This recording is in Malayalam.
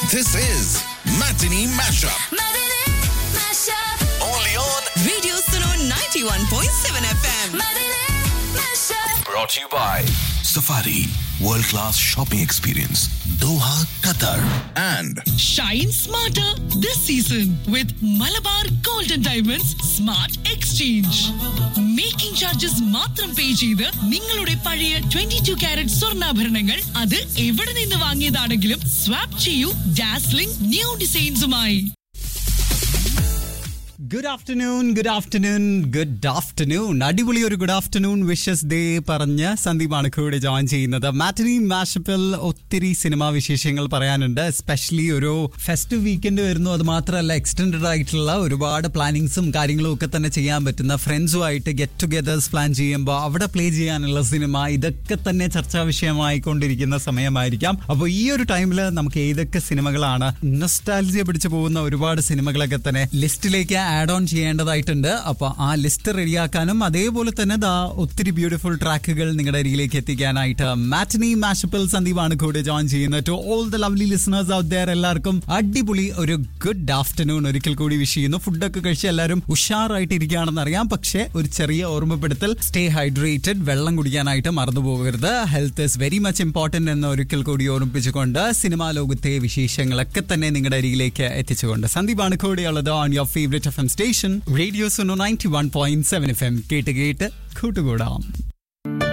This is Matinee Mashup. Matinee Mashup. Only on. Radio Suno 91.7 FM. Matinee Mashup. Brought to you by Safari World Class Shopping Experience, Doha, Qatar. And Shine smarter this season with Malabar Golden Diamonds Smart Exchange. Making charges മാത്രം പേ ചെയ്ത് നിങ്ങളുടെ പഴയ ട്വന്റി ടു കാരറ്റ് സ്വർണ്ണാഭരണങ്ങൾ അത് എവിടെ നിന്ന് വാങ്ങിയതാണെങ്കിലും സ്വാപ്പ് ചെയ്യൂ ഡാസ്ലിംഗ് ന്യൂ ഡിസൈൻസുമായി good afternoon good afternoon good afternoon അടിപൊളി ഒരു ഗുഡ് ആഫ്റ്റർനൂൺ വിഷസ് ഡേ പറഞ്ഞ് സന്ദീപാണ് കൂടെ ജോയിൻ ചെയ്യുന്നത് മാറ്റനി മാഷപ്പിൽ ഒത്തിരി സിനിമാ വിശേഷങ്ങൾ പറയാനുണ്ട് എസ്പെഷ്യലി ഒരു ഫെസ്റ്റീവ് വീക്കെൻഡ് വരുന്നു അത് മാത്രമല്ല എക്സ്റ്റെൻഡഡ് ആയിട്ടുള്ള ഒരുപാട് പ്ലാനിങ്സും കാര്യങ്ങളും ഒക്കെ തന്നെ ചെയ്യാൻ പറ്റുന്ന ഫ്രണ്ട്സുമായിട്ട് ഗെറ്റ് ടുഗെദേഴ്സ് പ്ലാൻ ചെയ്യുമ്പോൾ അവിടെ പ്ലേ ചെയ്യാനുള്ള സിനിമ ഇതൊക്കെ തന്നെ ചർച്ചാ വിഷയമായിക്കൊണ്ടിരിക്കുന്ന സമയമായിരിക്കാം അപ്പോൾ ഈ ഒരു ടൈമിൽ നമുക്ക് ഏതൊക്കെ സിനിമകളാണ് നൊസ്റ്റാലജിയ പിടിച്ചു പോകുന്ന ഒരുപാട് സിനിമകളൊക്കെ തന്നെ ലിസ്റ്റിലേക്ക് ആഡ് ഓൺ ചെയ്യേണ്ടതായിട്ടുണ്ട് അപ്പൊ ആ ലിസ്റ്റ് റെഡിയാക്കാനും അതേപോലെ തന്നെ ദാ ഒത്തിരി ബ്യൂട്ടിഫുൾ ട്രാക്കുകൾ നിങ്ങളുടെ അരികിലേക്ക് എത്തിക്കാനായിട്ട് മാറ്റനി മാഷപ്പിൽ സന്ദീപാണ് കൂടെ ജോയിൻ ചെയ്യുന്നത് to all the lovely listeners out there എല്ലാവർക്കും അടിപൊളി ഒരു ഗുഡ് ആഫ്റ്റർനൂൺ ഒരിക്കൽ കൂടി വിഷ് ചെയ്യുന്നു ഫുഡൊക്കെ കഴിച്ച് എല്ലാവരും ഉഷാറായിട്ട് ഇരിക്കുകയാണെന്ന് അറിയാം പക്ഷേ ഒരു ചെറിയ ഓർമ്മപ്പെടുത്തൽ സ്റ്റേ ഹൈഡ്രേറ്റഡ് വെള്ളം കുടിക്കാനായിട്ട് മറന്നു പോകരുത് health is very much important എന്ന് ഒരിക്കൽ കൂടി ഓർമ്മിപ്പിച്ചുകൊണ്ട് സിനിമാ ലോകത്തെ വിശേഷങ്ങളൊക്കെ തന്നെ നിങ്ങളുടെ അരികിലേക്ക് എത്തിച്ചുകൊണ്ട് സന്ദീപാണ് കൂടെയുള്ളത് on your favourite F M station radio Suno ninety one point seven F M കേട്ട് കേട്ട് കൂട്ടുകൂടാം